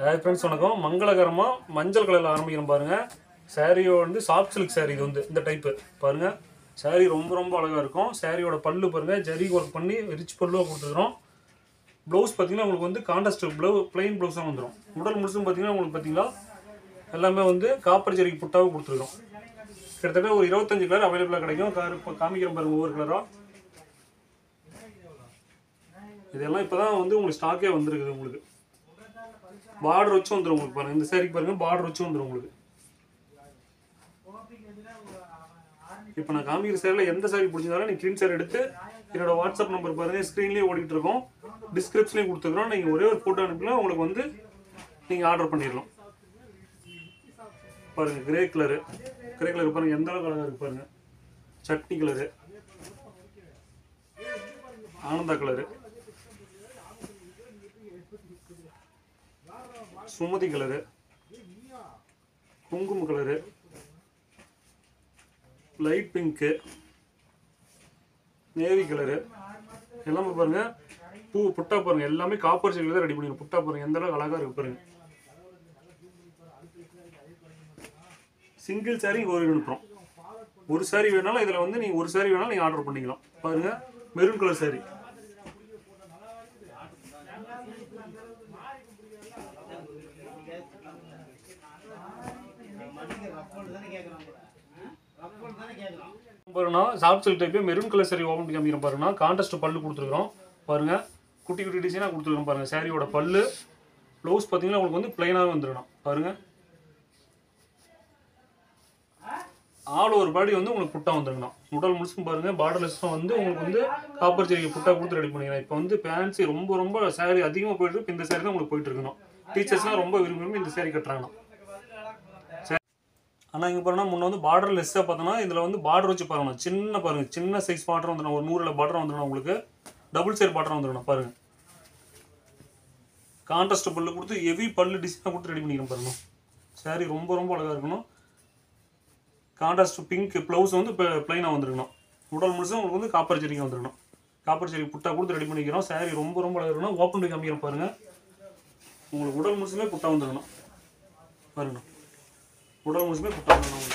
Hi friends வணக்கம் மங்களகரமாக மஞ்சள் கலரில் ஆரம்பிக்கிறோம் பாருங்கள் சாரியோ வந்து சாஃப்ட் சில்க் saree இது வந்து இந்த டைப்பு பாருங்கள் saree ரொம்ப ரொம்ப அழகாக இருக்கும் சாரியோட பல்லு பாருங்கள் ஜரி ஒர்க் பண்ணி ரிச் பல்லுவாக கொடுத்துருக்குறோம் ப்ளவுஸ் பார்த்தீங்கன்னா உங்களுக்கு வந்து கான்ட்ராஸ்ட் ப்ளவு பிளைன் ப்ளவுஸாக வந்துடும் உடல் முழுசும் பார்த்தீங்கன்னா உங்களுக்கு பார்த்தீங்கன்னா எல்லாமே வந்து காப்பர் ஜரிக்கு புட்டாவை கொடுத்துருக்கோம் கிட்டத்தட்ட ஒரு இருபத்தஞ்சு கலர் அவைலபிளாக கிடைக்கும் கார் இப்போ காமிக்கிறோம் பாருங்க ஒவ்வொரு கலராக இதெல்லாம் இப்போ தான் வந்து உங்களுக்கு ஸ்டாக்கே வந்திருக்குது உங்களுக்கு பார்டர் வச்சு வந்துடும் உங்களுக்கு பாருங்க இந்த சாரிக்கு பாருங்க பார்டர் வச்சு வந்துடும் உங்களுக்கு இப்போ நான் காமிக்கிற சேரில் எந்த சாரி பிடிச்சிருந்தாலும் நீங்கள் ஸ்க்ரீன் ஷாட் எடுத்து என்னோட வாட்ஸ்அப் நம்பர் பாருங்க ஸ்க்ரீன்லேயே ஓடிட்டு இருக்கோம் டிஸ்கிரிப்ஷன்லேயும் கொடுத்துக்கிறோம் நீங்கள் ஒரே ஒரு ஃபோட்டோ அனுப்பினா உங்களுக்கு வந்து நீங்கள் ஆர்டர் பண்ணிடலாம் பாருங்க கிரே கலரு கிரே கலர் பாருங்க எந்த அளவுக்கு அழகாக இருக்கு பாருங்க chutney colour Ananda colour Sumathi colour குங்கும colour light pink navy colour எல்லாமே பாருங்க பூ புட்டா பாருங்க எல்லாமே காப்பர் சைடில் தான் ரெடி பண்ணிருக்கோம் புட்டா பாருங்க எந்த அளவுக்கு அழகா இருக்கு பாருங்க சிங்கிள் சாரி ஒரு அனுப்புறோம் ஒரு சாரி வேணாலும் இதில் வந்து நீங்கள் ஒரு சாரி வேணாலும் நீங்கள் ஆர்டர் பண்ணிக்கலாம் பாருங்க மெரூன் கலர் சாரி பாருங்க சாஃப்ட் சில்க் டைப்பே மெரூன் கலர் சாரி ஓப்பன் பண்ணி காமிக்கிறோம் பாருங்க கான்ட்ராஸ்ட் பல்லு கொடுத்துருக்கோம் பாருங்க குட்டி குட்டி டிசைனாக கொடுத்துருக்கோம் பாருங்க சாரியோட பல்லு ப்ளவுஸ் பார்த்தீங்கன்னா உங்களுக்கு வந்து பிளைனாகவே வந்துடணும் பாருங்க ஆல் ஒரு பாடி வந்து உங்களுக்கு புட்டா வந்துருங்கண்ணா உடல் முழுசும் பாருங்க பார்டர்லெஸ்ஸும் வந்து உங்களுக்கு வந்து காப்பர் செடி புட்டா கொடுத்து ரெடி பண்ணிக்கலாம் இப்போ வந்து ஃபேன்சி ரொம்ப ரொம்ப சாரி அதிகமாக போயிட்டு இருக்கு. இப்ப இந்த சாரி தான் உங்களுக்கு போயிட்டு இருக்கணும் டீச்சர்ஸ்லாம் ரொம்ப விரும்பி விரும்பி இந்த சாரி கட்டுறாங்கண்ணா ஆனால் இங்கே பாருங்க முன்ன வந்து பார்டர் லெஸ்ஸாக பார்த்தோன்னா இதில் வந்து பார்டர் வச்சு பாருங்க சின்ன பாருங்க சின்ன சைஸ் பார்டர் வந்துடும் ஒரு நூறில் பார்டர் வந்துடும் உங்களுக்கு டபுள் சைடு பார்டர் வந்துடும் பாருங்க கான்ட்ராஸ்ட் பல்லு கொடுத்து ஹெவி பல்லு டிசைனாக கொடுத்து ரெடி பண்ணிக்கிறோம் பாருங்க சாரி ரொம்ப ரொம்ப அழகாக இருக்கணும் கான்ட்ராஸ்ட் பிங்க் ப்ளவுஸ் வந்து இப்போ ப்ளைனாக வந்துருக்கணும் உடல் முழுசும் உங்களுக்கு வந்து காப்பர் ஜெரிக்கு வந்துருக்கணும் காப்பர் ஜெரி புட்டா கொடுத்து ரெடி பண்ணிக்கிறோம் சாரி ரொம்ப ரொம்ப அழகாக இருக்கணும் ஓப்பன் பண்ணி காமிக்கிறோம் பாருங்க உங்களுக்கு உடல் முழுசுமே புட்டா வந்துருக்கணும் பாருங்க உடல் முழுசுமே புட்டா வந்துடணும் உங்களுக்கு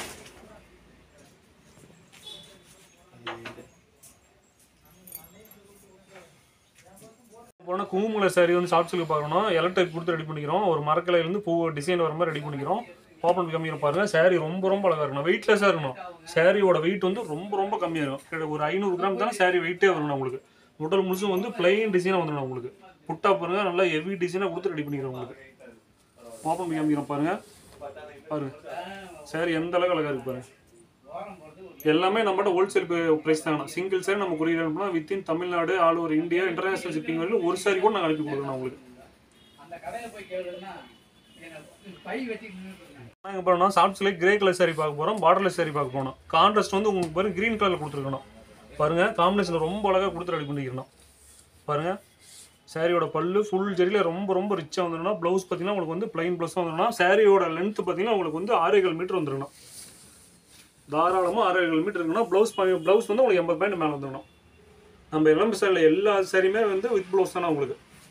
போனால் குங்குமல சாரி வந்து ஷார்ட் சில்க் பார்க்கணும் எலக்ட்ரிக் கொடுத்து ரெடி பண்ணிக்கிறோம் ஒரு மரக்கிளையிலேருந்து பூ டிசைன் வர மாதிரி ரெடி பண்ணிக்கிறோம் ஓப்பன் கம்மியாக பாருங்க சாரி ரொம்ப ரொம்ப அழகாக இருக்கணும் வெயிட்லெஸ்ஸாக இருக்கணும் சாரியோட வெயிட் வந்து ரொம்ப ரொம்ப கம்மியாக இருக்கும் கிட்ட ஒரு ஐநூறு கிராம் தானே சாரி வெயிட்டே வரணும் உங்களுக்கு உடல் முழுசும் வந்து பிளைன் டிசைனாக வந்துடும் உங்களுக்கு புட்டா பாருங்க நல்லா ஹெவி டிசைனாக கொடுத்து ரெடி பண்ணிக்கிறோம் உங்களுக்கு ஓப்பன் காமிக்கிறோம் பாருங்க பாருங்க சாரி எந்த அளவுக்கு அழகாக இருக்கு பாருங்க எல்லாமே நம்மகிட்ட ஹோல்சேல் ப்ரைஸ் தாங்கண்ணா சிங்கிள் சாரி நம்ம கொரியர் அனுப்புனா within Tamil Nadu all over India international shipping வரைக்கும் ஒரு சாரி கூட நாங்கள் அனுப்பி கொடுக்குறோம் உங்களுக்கு அந்த கடையில போய் கேளுன்னா எனக்கு பை வச்சு நின்னுட்டு நாங்கள் போகிறோம்னா சாஃப்ட் சிலை கிரே கலர் சாரி பார்க்க போகிறோம் பார்டர்லெஸ் சாரி பார்க்க போனோம் கான்ட்ராஸ்ட் வந்து உங்களுக்கு பாருங்க க்ரீன் கலரில் கொடுத்துருக்கணும் பாருங்க காம்பினேஷன் ரொம்ப அழகாக கொடுத்து ரெடி பண்ணிக்கிறணும் பாருங்க சாரியோட பல்லு ஃபுல் ஜெரியில் ரொம்ப ரொம்ப ரிச்சாக வந்துடணும் ப்ளவுஸ் பார்த்தீங்கன்னா உங்களுக்கு வந்து பிளைன் ப்ளவுஸ் வந்துடணும் சாரியோட லென்த் பார்த்தீங்கன்னா உங்களுக்கு வந்து ஆறேகால் மீட்டர் வந்துடணும் தாராளமாக ஆறேகால் மீட்டர் இருக்கணும் ப்ளவுஸ் ப்ளவுஸ் வந்து உங்களுக்கு எண்பது பாயிண்ட் மேலே வந்துடணும் நம்ம இளம்பு சாரியில் எல்லா சாரியுமே வந்து வித் ப்ளவுஸ் தானே உங்களுக்கு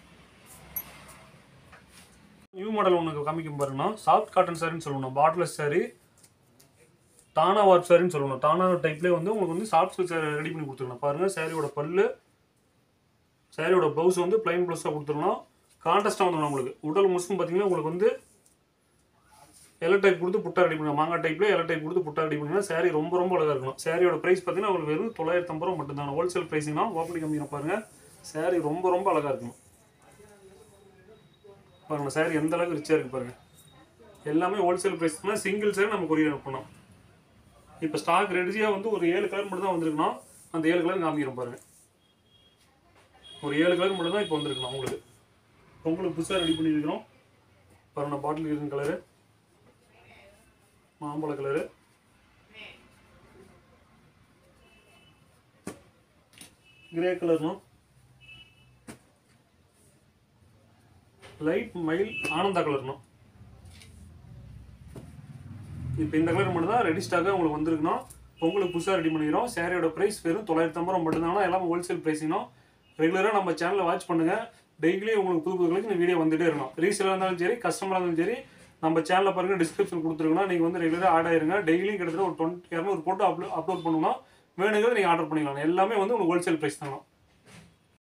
நியூ மாடல் ஒன்று காமிக்கும் பாருங்கன்னா சாஃப்ட் காட்டன் சாரின்னு சொல்லணும் பார்டர்லெஸ் சாரி தானா வார்ப் சாரின்னு சொல்லணும் தானா டைப்லேயே வந்து உங்களுக்கு வந்து சாஃப்ட் சில்க் சாரி ரெடி பண்ணி கொடுத்துருக்கணும் பாருங்கள் சாரியோட பல்லு சாரியோட ப்ளவுஸ் வந்து பிளைன் ப்ளவுஸாக கொடுத்துருக்கணும் கான்ட்ராஸ்ட்டாக வந்துடும் உங்களுக்கு உடல் முழுசும் பார்த்தீங்கன்னா உங்களுக்கு வந்து எலை டைப் கொடுத்து புட்டா ரெடி பண்ணலாம் மாங்காய் டைப்ல எலை டைப் கொடுத்து புட்டா ரெடி பண்ணிங்கன்னா சாரி ரொம்ப ரொம்ப அழகாக இருக்கணும் சாரியோட ப்ரைஸ் பார்த்தீங்கன்னா உங்களுக்கு வெறும் தொள்ளாயிரத்தி ஐம்பது ரூபா மட்டும்தான் ஹோல்சேல் ப்ரைஸிங் தான் ஓப்பன் கம்மியாக பாருங்கள் சாரி ரொம்ப ரொம்ப அழகாக இருக்கணும் பாருங்க சாரி எந்த அளவுக்கு ரிச்சாக இருக்கு பாருங்க எல்லாமே ஹோல்சேல் ப்ரைஸ் தான் சிங்கிள் சாரி நம்ம கொரியர் அனுப்பணும் இப்போ ஸ்டாக் ரெடியாக வந்து ஒரு ஏழு கலர் மட்டும் தான் வந்திருக்கணும் அந்த ஏழு கலர் காமிக்கிறோம் பாருங்க ஒரு ஏழு கலர் மட்டும் தான் இப்போ வந்திருக்கணும் உங்களுக்கு உங்களுக்கு புதுசாக ரெடி பண்ணியிருக்கிறோம் பாருங்க பாட்டில் கிரீன் கலரு மாம்பழ கலரு கிரே கலர்னும் லைட் மயில் ஆனந்தா கலர்னும் இப்போ இந்த கலர் மட்டும் தான் ரெடி ஸ்டாக்காக உங்களுக்கு வந்திருக்கணும் உங்களுக்கு புதுசாக ரெடி பண்ணிக்கிறோம் சேரீயோட ப்ரைஸ் வெறும் தொள்ளாயிரத்தி ஐம்பது ரூபா மட்டும்தான் எல்லாமே ஹோல்சேல் ப்ரைஸிங்கும் ரெகுலராக நம்ம சேனலை வாட்ச் பண்ணுங்கள் டெய்லி உங்களுக்கு புது புது கலெக்ஷன் இந்த வீடியோ வந்துட்டே இருக்கணும் ரீசேலாக இருந்தாலும் சரி கஸ்டமராக இருந்தாலும் சரி நம்ம சேனலில் பாருங்க டிஸ்கிரிப்ஷன் கொடுத்துருக்கோம்னா நீங்கள் வந்து ரெகுலராக ஆட் ஆயிருங்க டெய்லியும் கிட்டத்தட்ட ஒரு டுவெண்ட்டி இரநூறு போட்டு அப்லோட் அப்லோட் பண்ணணும்னா வேணுங்கிறத நீங்கள் ஆர்டர் பண்ணிக்கலாம் எல்லாமே வந்து உங்களுக்கு ஹோல்சேல் ப்ரைஸ் தாங்க